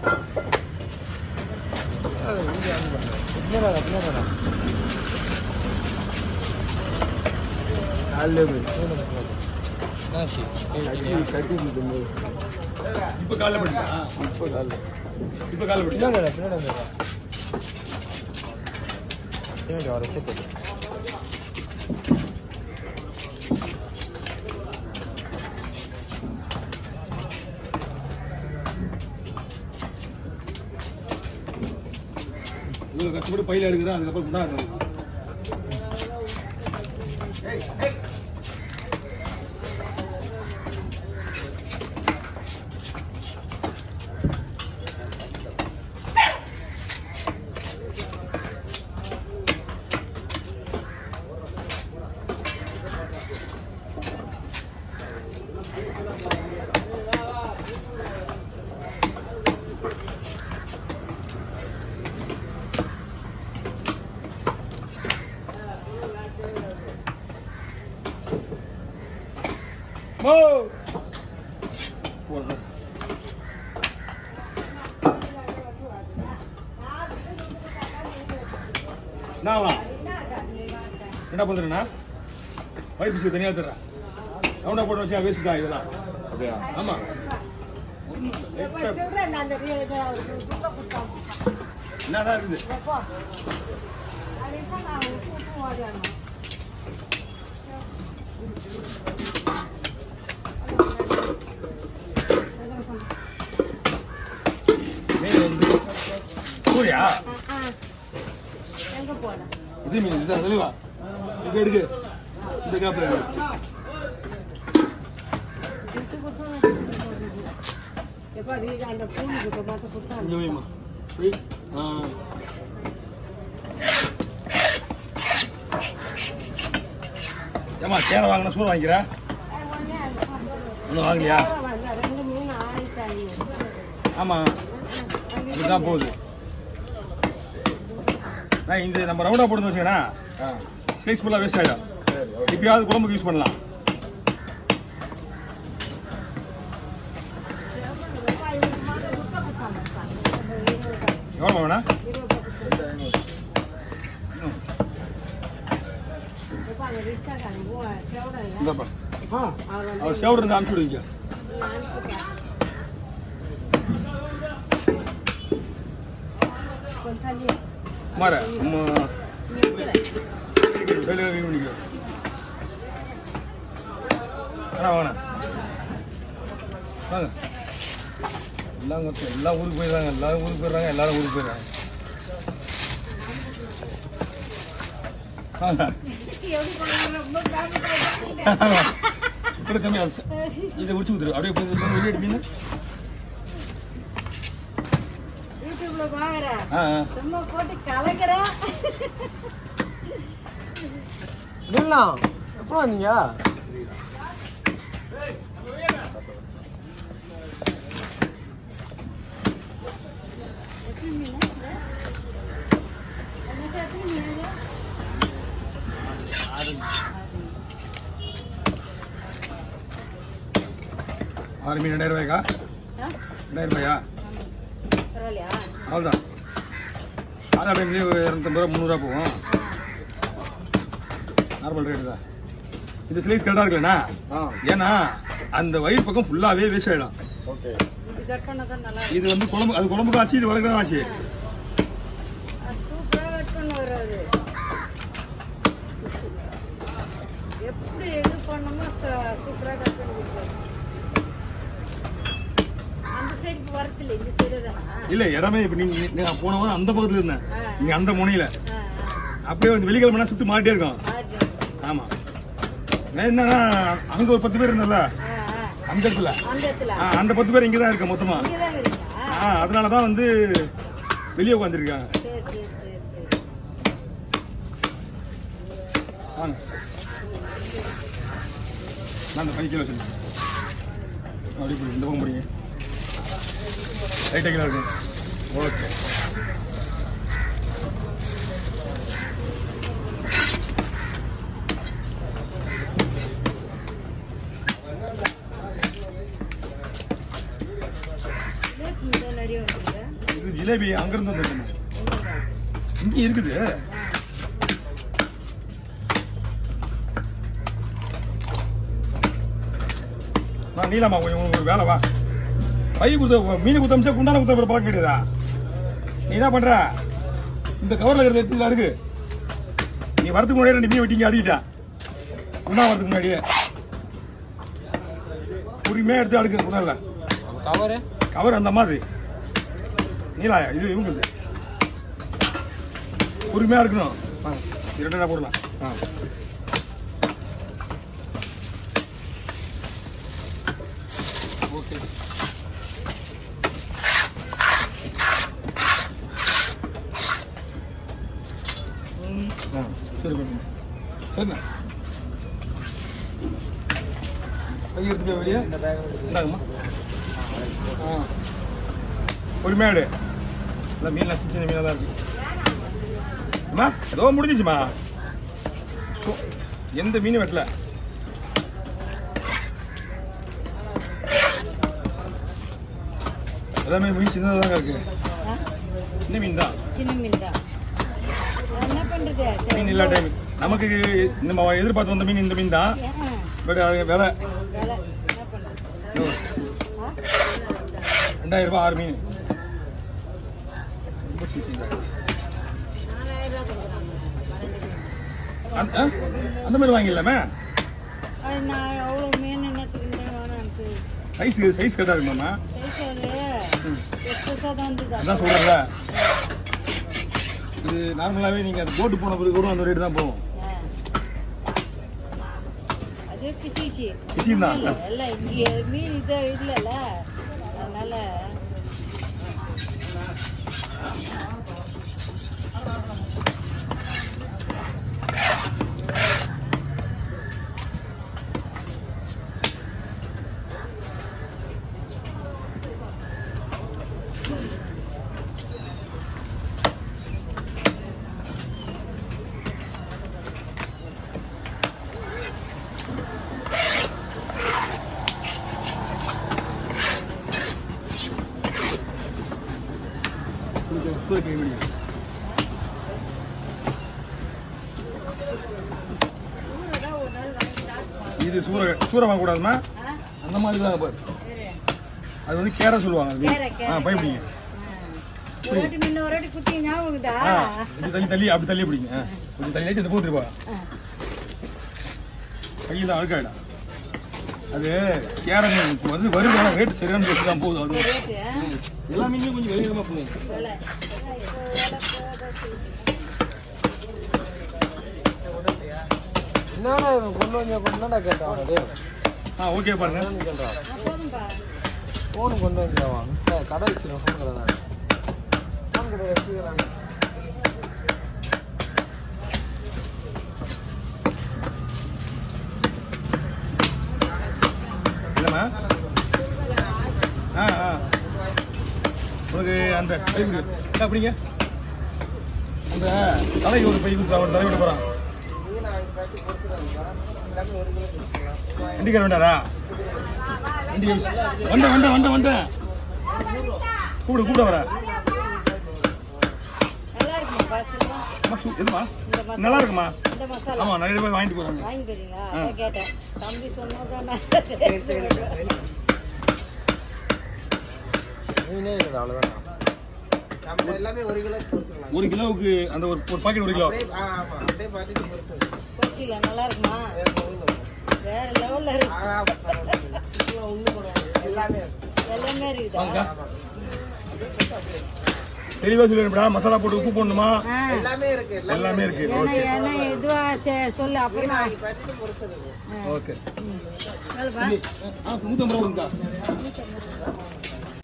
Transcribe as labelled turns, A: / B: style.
A: அது video on பண்ணு பின்னாடா பின்னாடா காலையில் போய் என்னாச்சு கட்டி போகும்போது
B: இப்ப காலைல படிச்சா
A: இப்போ காலையில்
B: இப்ப காலைல படிச்சா
A: பின்னாடி பின்னாடி வந்துடா பின்னாடி வர சேர்த்து
B: இவ்வளவு கஷ்டப்பட்டு பையில எடுக்கிறேன் அதுக்கப்புறம் கொண்டாடுறேன் மோ போடுறேன் என்னவா என்ன பண்றேன்னா பைப் பிஸ்கட் தனியா தர்றேன் ரவுண்டா போட்டு வச்சா வேஸ்ட் தான் இதெல்லாம்
A: அப்படியா
B: ஆமா என்னடா இருக்குது மீன் வந்து சூரியா
C: எங்க போன
B: இது மீன் இதுதான் தெளிவா இங்க எடுக்கு இந்த கேப்ல எடுக்கு
C: எப்பா நீ அந்த கூலி கிட்ட பார்த்து கொடுத்தா
B: இங்க வைமா போய் ஆ ஏமா சேலை வாங்கினா சூடு வாங்கிக்கிற ஒன்றும் வாங்கலையா
C: ரெண்டு மூணு ஆயிரத்தி ஐநூறு
B: ஆமா அதுதான் போகுது நான் இந்த நம்ம ரவுண்டா போட்டு வச்சுக்கண்ணா
A: ஆ
B: ஸ்லைஸ் ஃபுல்லாக வேஸ்ட் ஆகிடும்
A: சரி ஓகே
B: இப்பயாவது குழம்புக்கு யூஸ் பண்ணலாம் எவ்வளோ வேணா இந்தப்பா அவர் சேவடு இருந்து அனுப்பிச்சு விடுங்க மாற நம்ம வெளியே வீ பண்ணிக்கோ அண்ணா வாங்கண்ணா வாங்க எல்லாம் கொத்து எல்லாம் ஊருக்கு போயிடுறாங்க எல்லாரும் ஊருக்கு போயிடுறாங்க எல்லாரும் ஊருக்கு போயிடுறாங்க வாங்க இப்படி கம்மி ஆச்சு இதை உடிச்சு ஊத்துரு அப்படியே போய் வெளியே எடுப்பீங்க
C: யூடியூப்ல பாக்குற
B: ஆ ஆ
C: சும்மா போட்டு கலக்குற
A: நில்லாம் எப்போ வந்தீங்க
C: எத்தனை மீன் எனக்கு எத்தனை மீன்
B: ஆறு மீன் ரெண்டாயிரம் ரூபாய்க்கா
C: ஆ?
B: ரெண்டாயிரம் ரூபாயா
C: பரவாயில்லையா
B: அவ்வளோதான் அது அப்படியே இரநூத்தம்பது ரூபா முந்நூறுரூவா போகும் நார்மல் ரேட்டு தான் இது ஸ்லைஸ் கரெக்டாக இருக்குல்லண்ணா
A: ஆ
B: ஏன்னா அந்த வயிறு பக்கம் ஃபுல்லாகவே வேஸ்ட் ஆகிடும்
A: ஓகே
C: இது கட் பண்ணா தான் நல்லா
B: இது வந்து குழம்பு அது குழம்புக்கு ஆச்சு இது வரைக்கும் ஆச்சு
C: சூப்பரா கட் பண்ண வராது எப்படி இது பண்ணமோ சூப்பரா கட் பண்ணி கொடுக்குறாரு அந்த சைடு வரத்தில்ல இந்த சைடு தானா
B: இல்லை இடமே இப்போ நீங்கள் நான் போன வாரம் அந்த பக்கத்தில் இருந்தேன்
C: ஆ.
B: நீங்கள் அந்த முனையில்
C: ஆ,
B: அப்படியே வந்து வெள்ளிக்கிழமைனா சுற்றி மாட்டே இருக்கும்
C: ஆ. ஆ,
B: ஆமாம் நான் என்னன்னா அங்கே ஒரு பத்து பேர் இருந்தல
C: ஆ, ஆ.
B: அந்த இடத்துல
C: அந்த இடத்துல
B: ஆ, அந்த பத்து பேர் இங்கே தான் இருக்கு மொத்தமாக
C: இங்கதான் இருக்கீங்களா
B: ஆ அதனால தான் வந்து வெளியே உட்காந்துருக்காங்க
C: சரி சரி சரி சரி
B: வாங்க நான் அந்த பைக்கில் வச்சுருக்கேன் அப்படி போய் இந்த பக்கம் முடியுங்க ரைட் கிலோ இருக்கு ஓகே
C: லேட் மீன் தானே நிறைய வந்துருக்கு
B: இது ஜிலேபி அங்கிருந்து வந்துருக்குமா
C: எங்கடா?
B: இங்கே இருக்குது
C: ஆ.
B: நான் நீலாமா கொஞ்சம் உங்களுக்கு வேலை வா பை குத்த மீன் குத்த அமிச்சா குண்டான குத்த ஒரு பழக்கம் கிடையாதா நீ என்ன பண்ற இந்த கவர்ல இருக்கிற எடுத்து அடுக்கு நீ வரதுக்கு முன்னாடியே ரெண்டு மீன் வெட்டிங்க அடிக்கிட்டா குண்டா வரதுக்கு முன்னாடியே உரிமையா எடுத்து அடுக்கு முதல்ல
A: கவரு
B: கவர் அந்த மாதிரி நீலாயா இது இவங்க உரிமையா இருக்கணும் இது ரெண்டு போடலாம்
A: ஆ ஓகே
B: ஆ, சரி பாருங்க சரிண்ணா கை எடுத்துக்க வெளியே
A: இந்த பேக்
B: இந்தாங்கம்மா ஆ பொறுமையாடு இல்லை மீன்லாம் சின்ன சின்ன மீனாக தான் இருக்கு அம்மா ஏதோ முடிஞ்சிச்சுமா சோ, எந்த மீனும் வெட்டல எல்லாமே மீன் சின்னதாக தாங்க இருக்கு
C: ஆ?
B: சின்ன மீன் தான்
C: சின்ன மீன் தான் என்ன பண்றது சரி,
B: மீன் இல்லா டைம் நமக்கு நம்ம எதிர்பார்த்து வந்த மீன் இந்த மீன் தான்
C: ஏன்?
B: பட் அது விலை
C: வேலை என்ன பண்றது ஆ?
B: ரெண்டாயிரம் ரூபாய் ஆறு மீன் ரொம்ப cheap தான்.
C: நாலாயிரம் ரூபா கொடுக்குறாங்க பன்னெண்டு மீன்
B: அந்த ஆ? அந்த மாதிரி வாங்கிடலாமே
C: அது நான் எவ்வளோ மீன் என்னத்துக்கு இந்த வேணான்ட்டு
B: சைஸ் சைஸ் கரெக்டாக இருக்குமாம்மா
C: சைஸ் அது
B: ம்.
C: எக்ஸஸாக தான் இருந்தது
B: அதான் சொல்கிறேன்ல இது நார்மலாகவே நீங்கள் அந்த போட்டு போன பிறகு கூட அந்த ரேட்டு தான் போகும்
C: ஆ. அது பிச்சிச்சு
B: பிச்சிதான்.
C: இல்ல, இல்ல இங்க மீன் இது இல்லைல்ல அதனால
B: கொஞ்சம் உப்பு வைக்க முடியும்.
C: ஊறுகாய் ஒரு நாள் வாங்கி சாப்பிடுவாங்க.
B: இது சூற சூற வாங்கக்கூடாதுமா
C: ஆ?
B: அந்த மாதிரி தான் பாரு
C: சரி.
B: அது வந்து கேரை சொல்லுவாங்க அது.
C: கேரை, கேரை,
B: ஆ பயப்படிங்க
C: கேரை. ஆ. ஒரு வாட்டி முன்ன ஒரு வாட்டி குத்தி ஞாபகம் இருக்குதா?
B: ஆ இப்படி தள்ளி தள்ளி அப்படி தள்ளி பிடிங்க ஆ. கொஞ்சம் தள்ளி வச்சு இந்த போத்துட்டு போ
C: ஆ.
B: கையில் அழுக்காயிடும் அது கேரை மீன் இப்போ வந்து வருது ஆனால் ரேட் சரியான ரேட்டு தான் போகுது
C: ஒரு
B: அது
C: ரேட்டு, ஆ?
B: எல்லா மீனுமே கொஞ்சம் வெளியிடமாக போகும்
C: விலை. இப்போ விலை போகாதான் செய்யுது.
A: என்னடா இவன் கொண்டு வந்து கொண்டுடா கேட்டான் அவனு
B: ஆ ஓகே பாருங்க
A: என்னன்னு கேட்டான்
C: ஆ, போதும்பா.
A: ஃபோன் கொண்டு வந்துடுவான் சரி கடை வச்சிருக்கேன் ஃபோன் கடை நான் ஃபோன் கடை வச்சுக்கிறாங்க
B: இல்லைம்மா ஆ ஆ உனக்கு அந்த பை கொடு அக்கா, அப்படிங்க அந்த தலைக்கு ஒரு பை கொடுத்து அவன் தலைவிட போகிறான்
A: மீன் வாங்கி காட்டி பொரிச்சுறாங்க எல்லாமே ஒரு கிலோ கொடுத்துக்கலாம்
B: வண்டிக்கார வேண்டாரா வண்டி வந்தேன் வந்தேன் வந்தேன் வந்தேன் கூப்பிடு கூப்பிட வர
C: நல்லா இருக்குமா பாத்துமா
B: அம்மா, சு- எதும்மா
C: இந்த மசாலா
B: நல்லா இருக்குமா
C: இந்த மசாலா
B: ஆமா நிறைய பேர் வாங்கிட்டு போறாங்க
C: வாங்கி தரீங்களா
B: ஆ.
C: அதான் கேட்டேன் தம்பி சொன்னதானே
A: மீனே இருக்குது அவ்வளோதான் நம்ம எல்லாமே ஒரு கிலோ பொரிச்சுக்கலாம்
B: ஒரு கிலோவுக்கு அந்த ஒரு ஒரு பாக்கெட் ஒரு கிலோ
A: அப்படியே ஆ, ஆமா அப்படியே பார்த்துட்டு பொரிச்சு
C: கொச்சில நல்லா இருக்குமா வேற லெவல்ல இருக்கு
A: எல்லாமே
C: எல்லாமே இருக்குதா
B: வாங்கக்கா. தெளிவா சொல்லிடுறா மசாலா போட்டு உப்பு போடணுமா
C: ஆ.
A: எல்லாமே இருக்கு
B: எல்லாமே இருக்கு
C: ஏன்னா
B: ஓகே
C: ஏன்னா இதுவா சே- சொல்லு அப்புறமா
A: பார்த்துட்டு பொரிச்சுருக்கு
C: ஆ.
B: ஓகே
C: ம். சொல்லுப்பா
B: ஆ நூற்றம்பது ரூபா